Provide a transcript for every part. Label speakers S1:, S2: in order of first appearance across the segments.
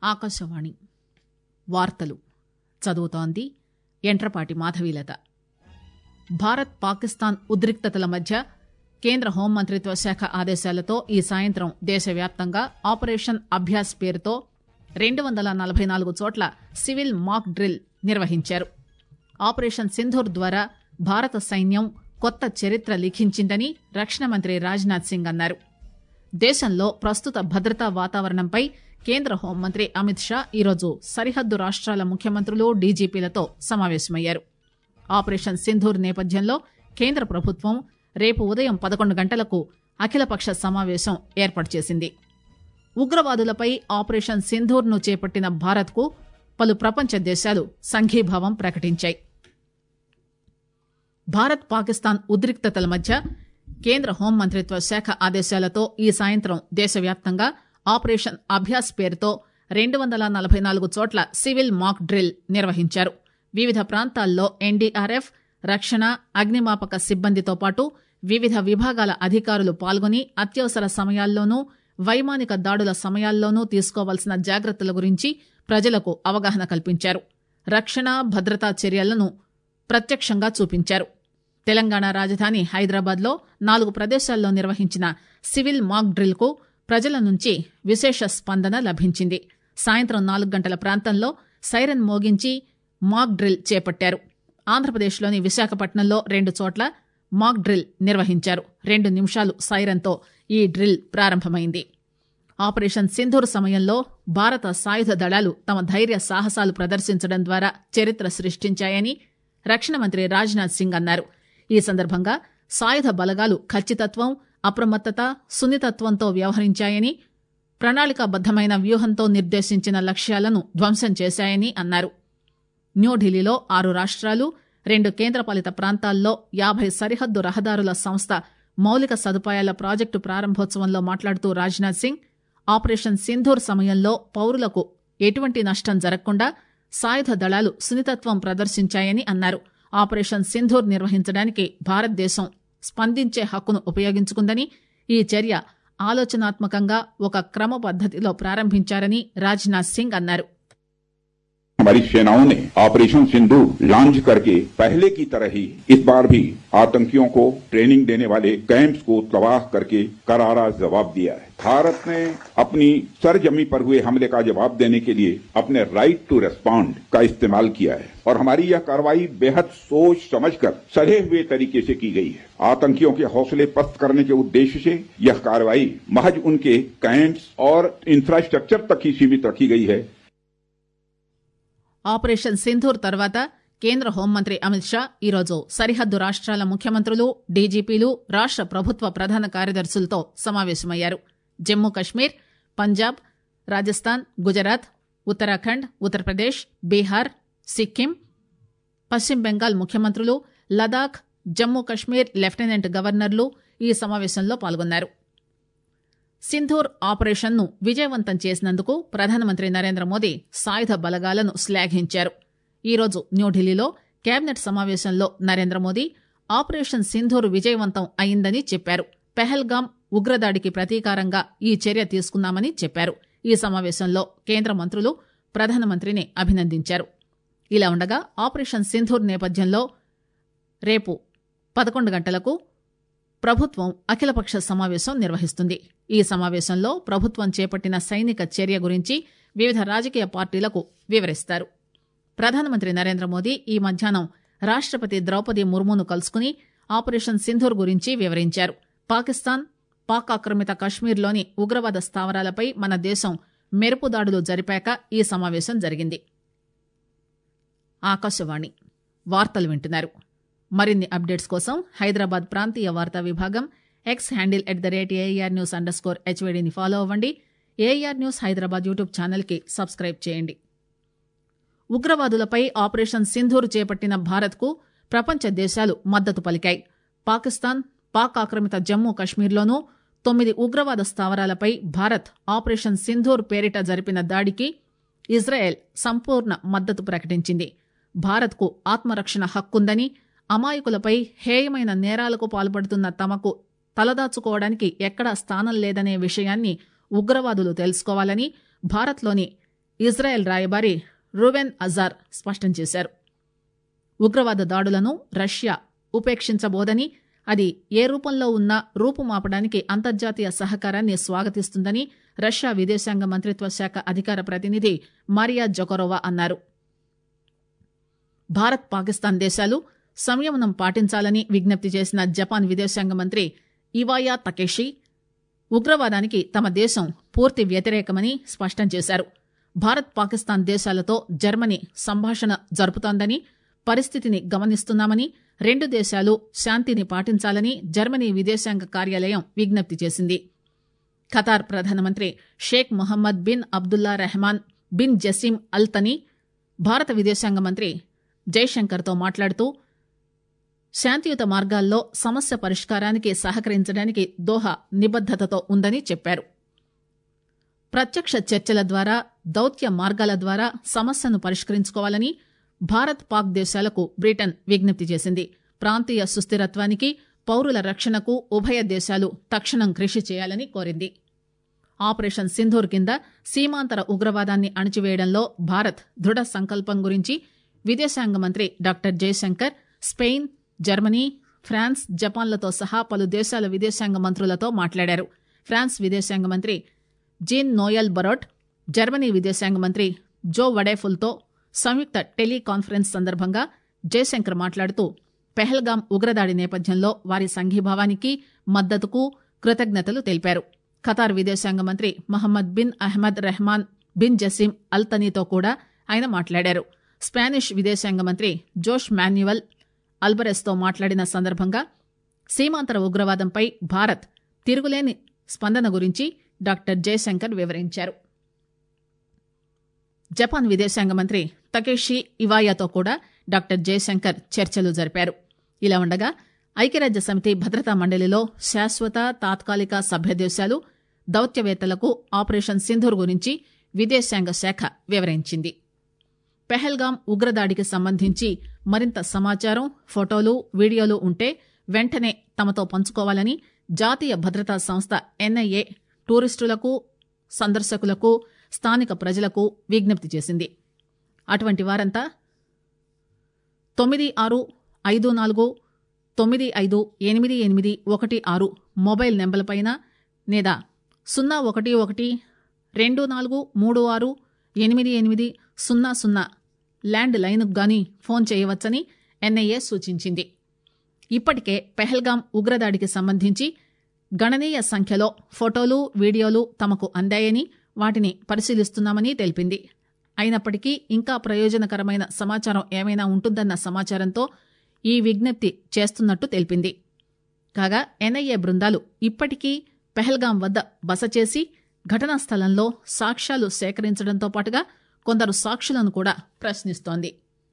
S1: ఆకాశవాణి వార్తలు చదువుతోంది ఎంట్రపాటి మాధవీలత భారత్ పాకిస్తాన్ ఉద్రిక్తతల మధ్య కేంద్ర హోంమంత్రిత్వ శాఖ ఆదేశాలతో ఈ సాయంత్రం దేశవ్యాప్తంగా ఆపరేషన్ అభ్యాస్ పేరుతో రెండు వందల నలభై నాలుగు చోట్ల సివిల్ మాక్ డ్రిల్ నిర్వహించారు ఆపరేషన్ సింధూర్ ద్వారా భారత సైన్యం కొత్త చరిత్ర లిఖించిందని రక్షణ మంత్రి రాజ్నాథ్ సింగ్ అన్నారు దేశంలో ప్రస్తుత భద్రతా వాతావరణంపై కేంద్ర హోంమంత్రి అమిత్ షా ఈరోజు సరిహద్దు రాష్ట్రాల ముఖ్యమంత్రులు డీజీపీలతో సమావేశమయ్యారు ఆపరేషన్ సింధూర్ నేపథ్యంలో కేంద్ర ప్రభుత్వం రేపు ఉదయం పదకొండు గంటలకు అఖిలపక్ష సమావేశం ఏర్పాటు చేసింది ఉగ్రవాదులపై ఆపరేషన్ సింధూర్ ను చేపట్టిన భారత్ కు పలు ప్రపంచ దేశాలు సంఘీభావం ప్రకటించాయి భారత్ పాకిస్తాన్ ఉద్రిక్తతల మధ్య కేంద్ర హోంమంత్రిత్వ శాఖ ఆదేశాలతో ఈ సాయంత్రం దేశవ్యాప్తంగా ఆపరేషన్ అభ్యాస్ పేరుతో రెండు వందల నలభై నాలుగు చోట్ల సివిల్ మాక్ డ్రిల్ నిర్వహించారు వివిధ ప్రాంతాల్లో ఎన్డీఆర్ఎఫ్ రక్షణ అగ్నిమాపక సిబ్బందితో పాటు వివిధ విభాగాల అధికారులు పాల్గొని అత్యవసర సమయాల్లోనూ వైమానిక దాడుల సమయాల్లోనూ తీసుకోవాల్సిన జాగ్రత్తల గురించి ప్రజలకు అవగాహన కల్పించారు రక్షణ భద్రతా చర్యలను ప్రత్యక్షంగా చూపించారు తెలంగాణ రాజధాని హైదరాబాద్ లో నాలుగు ప్రదేశాల్లో నిర్వహించిన సివిల్ మాక్ డ్రిల్ కు ప్రజల నుంచి విశేష స్పందన లభించింది సాయంత్రం నాలుగు గంటల ప్రాంతంలో సైరన్ మోగించి మాక్ డ్రిల్ చేపట్టారు ఆంధ్రప్రదేశ్లోని విశాఖపట్నంలో రెండు చోట్ల మాక్ డ్రిల్ నిర్వహించారు రెండు నిమిషాలు సైరన్తో ఈ డ్రిల్ ప్రారంభమైంది ఆపరేషన్ సింధూర్ సమయంలో భారత సాయుధ దళాలు తమ ధైర్య సాహసాలు ప్రదర్శించడం ద్వారా చరిత్ర సృష్టించాయని రక్షణ మంత్రి రాజ్నాథ్ సింగ్ అన్నారు ఈ సందర్భంగా సాయుధ బలగాలు ఖచ్చితత్వం అప్రమత్తత సున్నితత్వంతో వ్యవహరించాయని ప్రణాళికాబద్దమైన వ్యూహంతో నిర్దేశించిన లక్ష్యాలను ధ్వంసం చేశాయని అన్నారు న్యూఢిల్లీలో ఆరు రాష్ట్రాలు రెండు కేంద్రపాలిత ప్రాంతాల్లో యాభై సరిహద్దు రహదారుల సంస్థ మౌలిక సదుపాయాల ప్రాజెక్టు ప్రారంభోత్సవంలో మాట్లాడుతూ రాజ్నాథ్ సింగ్ ఆపరేషన్ సింధూర్ సమయంలో పౌరులకు ఎటువంటి నష్టం జరగకుండా సాయుధ దళాలు సున్నితత్వం ప్రదర్శించాయని అన్నారు ఆపరేషన్ సింధూర్ నిర్వహించడానికి భారతదేశం స్పందించే హక్కును ఉపయోగించుకుందని ఈ చర్య ఆలోచనాత్మకంగా ఒక క్రమ పద్దతిలో ప్రారంభించారని రాజ్నాథ్ సింగ్ అన్నారు
S2: हमारी सेनाओं ने ऑपरेशन सिंधु लॉन्च करके पहले की तरह ही इस बार भी आतंकियों को ट्रेनिंग देने वाले कैंप्स को तबाह करके करारा जवाब दिया है भारत ने अपनी सरजमी पर हुए हमले का जवाब देने के लिए अपने राइट टू रेस्पॉन्ड का इस्तेमाल किया है और हमारी यह कार्रवाई बेहद सोच समझकर सधे हुए तरीके से की गई है आतंकियों के हौसले पस्त करने के उद्देश्य से यह कार्रवाई महज उनके कैंप्स और इंफ्रास्ट्रक्चर तक ही सीमित रखी गई है
S1: ఆపరేషన్ సింధూర్ తర్వాత కేంద్ర హోంమంత్రి అమిత్ షా ఈరోజు సరిహద్దు రాష్ట్రాల ముఖ్యమంత్రులు డీజీపీలు రాష్ట ప్రభుత్వ ప్రధాన కార్యదర్శులతో సమావేశమయ్యారు జమ్మూ కశ్మీర్ పంజాబ్ రాజస్థాన్ గుజరాత్ ఉత్తరాఖండ్ ఉత్తరప్రదేశ్ బీహార్ సిక్కిం పశ్చిమ బెంగాల్ ముఖ్యమంత్రులు లదాఖ్ జమ్మూ కశ్మీర్ లెఫ్టినెంట్ గవర్నర్లు ఈ సమావేశంలో పాల్గొన్నారు సింధూర్ ఆపరేషన్ ను విజయవంతం చేసినందుకు ప్రధానమంత్రి నరేంద్ర మోదీ సాయుధ బలగాలను శ్లాఘించారు ఈరోజు న్యూఢిల్లీలో కేబినెట్ సమావేశంలో నరేంద్ర మోదీ ఆపరేషన్ సింధూర్ విజయవంతం అయిందని చెప్పారు పెహల్గాం ఉగ్రదాడికి ప్రతీకారంగా ఈ చర్య తీసుకున్నామని చెప్పారు ఈ సమావేశంలో కేంద్ర మంత్రులు ప్రధానమంత్రిని అభినందించారు ఇలా ఉండగా ఆపరేషన్ సింధూర్ నేపథ్యంలో రేపు పదకొండు గంటలకు ప్రభుత్వం అఖిలపక్ష సమావేశం నిర్వహిస్తుంది ఈ సమావేశంలో ప్రభుత్వం చేపట్టిన సైనిక చర్య గురించి వివిధ రాజకీయ పార్టీలకు వివరిస్తారు ప్రధానమంత్రి నరేంద్ర మోదీ ఈ మధ్యాహ్నం రాష్టపతి ద్రౌపది ముర్మును కలుసుకుని ఆపరేషన్ సింధూర్ గురించి వివరించారు పాకిస్తాన్ పాక్ ఆక్రమిత కశ్మీర్లోని ఉగ్రవాద స్థావరాలపై మన దేశం మెరుపు దాడులు జరిపాక ఈ సమావేశం జరిగింది ఆకాశవాణి వార్తలు వింటున్నారు మరిన్ని అప్డేట్స్ కోసం హైదరాబాద్ ప్రాంతీయ వార్తా విభాగం X handle at the rate AR news underscore హెచ్వేడిని ఫాలో అవ్వండి ఏఆర్ న్యూస్ హైదరాబాద్ యూట్యూబ్ ఛానల్కి సబ్స్క్రైబ్ చేయండి ఉగ్రవాదులపై ఆపరేషన్ సింధూర్ చేపట్టిన భారత్కు ప్రపంచ దేశాలు మద్దతు పలికాయి పాకిస్తాన్ పాక్ ఆక్రమిత జమ్మూ కశ్మీర్లోనూ తొమ్మిది ఉగ్రవాద స్థావరాలపై భారత్ ఆపరేషన్ సింధూర్ పేరిట జరిపిన దాడికి ఇజ్రాయెల్ సంపూర్ణ మద్దతు ప్రకటించింది భారత్కు ఆత్మరక్షణ హక్కుందని అమాయకులపై హేయమైన నేరాలకు పాల్పడుతున్న తమకు తలదాచుకోవడానికి ఎక్కడా స్థానం లేదనే విషయాన్ని ఉగ్రవాదులు తెలుసుకోవాలని భారత్లోని ఇజ్రాయెల్ రాయబారి రూబెన్ అజార్ స్పష్టం చేశారు ఉగ్రవాద దాడులను రష్యా ఉపేక్షించబోదని అది ఏ రూపంలో ఉన్నా రూపుమాపడానికి అంతర్జాతీయ సహకారాన్ని స్వాగతిస్తుందని రష్యా విదేశాంగ మంత్రిత్వ శాఖ అధికార ప్రతినిధి మారియా జొకరోవా అన్నారు భారత్ పాకిస్తాన్ దేశాలు సంయమనం పాటించాలని విజ్ఞప్తి చేసిన జపాన్ విదేశాంగ మంత్రి ఇవాయా తకేషి ఉగ్రవాదానికి తమ దేశం పూర్తి వ్యతిరేకమని స్పష్టం చేశారు భారత్ పాకిస్తాన్ దేశాలతో జర్మనీ సంభాషణ జరుపుతోందని పరిస్థితిని గమనిస్తున్నామని రెండు దేశాలు శాంతిని పాటించాలని జర్మనీ విదేశాంగ కార్యాలయం విజ్ఞప్తి చేసింది ఖతార్ ప్రధానమంత్రి Sheikh Mohammed bin Abdullah Rahman bin Jassim Al Thani భారత విదేశాంగ మంత్రి జైశంకర్తో మాట్లాడుతూ శాంతియుత మార్గాల్లో సమస్య పరిష్కారానికి సహకరించడానికి దోహా నిబద్దతతో ఉందని చెప్పారు ప్రత్యక్ష చర్చల ద్వారా దౌత్య మార్గాల ద్వారా సమస్యను పరిష్కరించుకోవాలని భారత్ పాక్ దేశాలకు బ్రిటన్ విజ్ఞప్తి చేసింది ప్రాంతీయ సుస్థిరత్వానికి పౌరుల రక్షణకు ఉభయ దేశాలు తక్షణం కృషి చేయాలని కోరింది ఆపరేషన్ సింధూర్ కింద సీమాంతర ఉగ్రవాదాన్ని అణచివేయడంలో భారత్ దృఢ సంకల్పం గురించి విదేశాంగ మంత్రి doctor Jaishankar Spain Germany France జపాన్లతో సహా పలు దేశాల విదేశాంగ మంత్రులతో మాట్లాడారు ఫ్రాన్స్ విదేశాంగ మంత్రి జీన్ నోయల్ బరోట్ జర్మనీ విదేశాంగ మంత్రి జో వడేఫుల్తో సంయుక్త టెలికాన్ఫరెన్స్ సందర్భంగా జయశంకర్ మాట్లాడుతూ పెహల్గాం ఉగ్రదాడి నేపథ్యంలో వారి సంఘీభావానికి మద్దతుకు కృతజ్ఞతలు తెలిపారు ఖతార్ విదేశాంగ మంత్రి Mohammed bin Ahmed Rahman bin Jassim Al తనీతో కూడా ఆయన మాట్లాడారు స్పానిష్ విదేశాంగ మంత్రి జోష్ మాన్యువల్ అల్బరెస్తో మాట్లాడిన సందర్భంగా సీమాంతర ఉగ్రవాదంపై భారత్ తిరుగులేని స్పందన గురించి డాక్టర్ జయశంకర్ వివరించారు జపాన్ విదేశాంగ మంత్రి తకేషి ఇవాయాతో కూడా డాక్టర్ జయశంకర్ చర్చలు జరిపారు ఇలా ఉండగా ఐక్యరాజ్య సమితి భద్రతా మండలిలో శాశ్వత తాత్కాలిక సభ్యదేశాలు దౌత్యవేత్తలకు ఆపరేషన్ సింధూర్ గురించి విదేశాంగ శాఖ వివరించింది పెహల్గాం ఉగ్రదాడికి సంబంధించి మరింత సమాచారం ఫోటోలు వీడియోలు ఉంటే వెంటనే తమతో పంచుకోవాలని జాతీయ భద్రతా సంస్థ ఎన్ఐఏ టూరిస్టులకు సందర్శకులకు స్థానిక ప్రజలకు విజ్ఞప్తి చేసింది అటువంటి వారంతా తొమ్మిది ఆరు ఐదు నాలుగు తొమ్మిది ఐదు ఎనిమిది ఎనిమిది ఒకటి ఆరు మొబైల్ నెంబర్లపైన లేదా సున్నా ఒకటి ఒకటి రెండు నాలుగు మూడు ఆరు ఎనిమిది ఎనిమిది సున్నా సున్నా ల్యాండ్ లైన్కు గాని ఫోన్ చేయవచ్చని ఎన్ఐఏ సూచించింది ఇప్పటికే పెహల్గాం ఉగ్రదాడికి సంబంధించి గణనీయ సంఖ్యలో ఫోటోలు వీడియోలు తమకు అందాయని వాటిని పరిశీలిస్తున్నామని తెలిపింది అయినప్పటికీ ఇంకా ప్రయోజనకరమైన సమాచారం ఏమైనా ఉంటుందన్న సమాచారంతో ఈ విజ్ఞప్తి చేస్తున్నట్టు తెలిపింది కాగా ఎన్ఐఏ బృందాలు ఇప్పటికీ పెహల్గాం వద్ద బస చేసి ఘటనా స్థలంలో సాక్ష్యాలు సేకరించడంతో పాటుగా కొందరు సాక్షులను కూడా ప్రశ్నిస్తోంది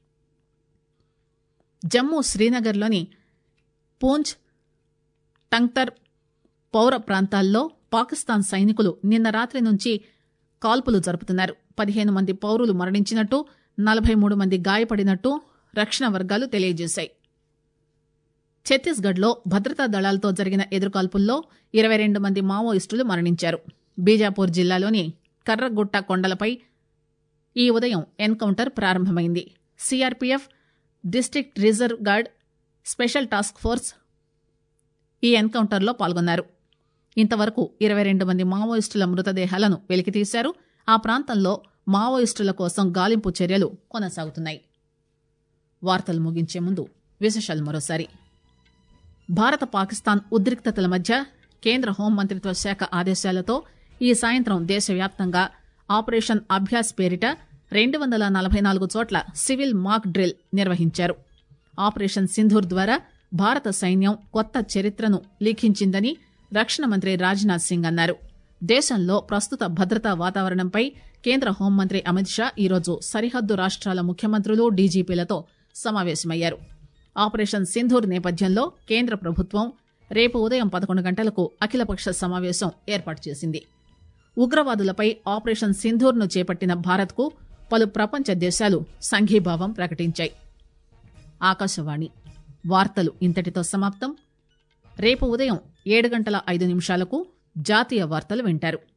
S1: జమ్మూ శ్రీనగర్లోని పూంచ్ టంగ్తర్ పౌర ప్రాంతాల్లో పాకిస్తాన్ సైనికులు నిన్న రాత్రి నుంచి కాల్పులు జరుపుతున్నారు పదిహేను మంది పౌరులు మరణించినట్టు నలభై మూడు మంది గాయపడినట్టు రక్షణ వర్గాలు తెలియజేశాయి ఛత్తీస్గఢ్లో భద్రతా దళాలతో జరిగిన ఎదురుకాల్పుల్లో ఇరవై రెండు మంది మావోయిస్టులు మరణించారు బీజాపూర్ జిల్లాలోని కర్రగుట్ట కొండలపై ఈ ఉదయం ఎన్కౌంటర్ ప్రారంభమైంది CRPF district reserve guard special task force ఈ ఎన్కౌంటర్లో పాల్గొన్నారు ఇంతవరకు ఇరవై రెండు మంది మావోయిస్టుల మృతదేహాలను వెలికితీశారు ఆ ప్రాంతంలో మావోయిస్టుల కోసం గాలింపు చర్యలు కొనసాగుతున్నాయి వార్తలు ముగించే ముందు విశేషాలు మరోసారి భారత పాకిస్తాన్ ఉద్రిక్తతల మధ్య కేంద్ర హోంమంత్రిత్వ శాఖ ఆదేశాలతో ఈ సాయంత్రం దేశవ్యాప్తంగా ఆపరేషన్ అభ్యాస్ పేరిట రెండు వందల నలభై నాలుగు చోట్ల సివిల్ మాక్ డ్రిల్ నిర్వహించారు ఆపరేషన్ సింధూర్ ద్వారా భారత సైన్యం కొత్త చరిత్రను లిఖించిందని రక్షణ మంత్రి రాజ్నాథ్ సింగ్ అన్నారు దేశంలో ప్రస్తుత భద్రతా వాతావరణంపై కేంద్ర హోంమంత్రి అమిత్ షా ఈరోజు సరిహద్దు రాష్ట్రాల ముఖ్యమంత్రులు డీజీపీలతో సమావేశమయ్యారు ఆపరేషన్ సింధూర్ నేపథ్యంలో కేంద్ర ప్రభుత్వం రేపు ఉదయం పదకొండు గంటలకు అఖిలపక్ష సమావేశం ఏర్పాటు చేసింది ఉగ్రవాదులపై ఆపరేషన్ సింధూర్ను చేపట్టిన భారత్కు పలు ప్రపంచ దేశాలు సంఘీభావం ప్రకటించాయి ఆకాశవాణి వార్తలు ఇంతటితో సమాప్తం రేపు ఉదయం ఏడు గంటల ఐదు నిమిషాలకు జాతీయ వార్తలు వింటారు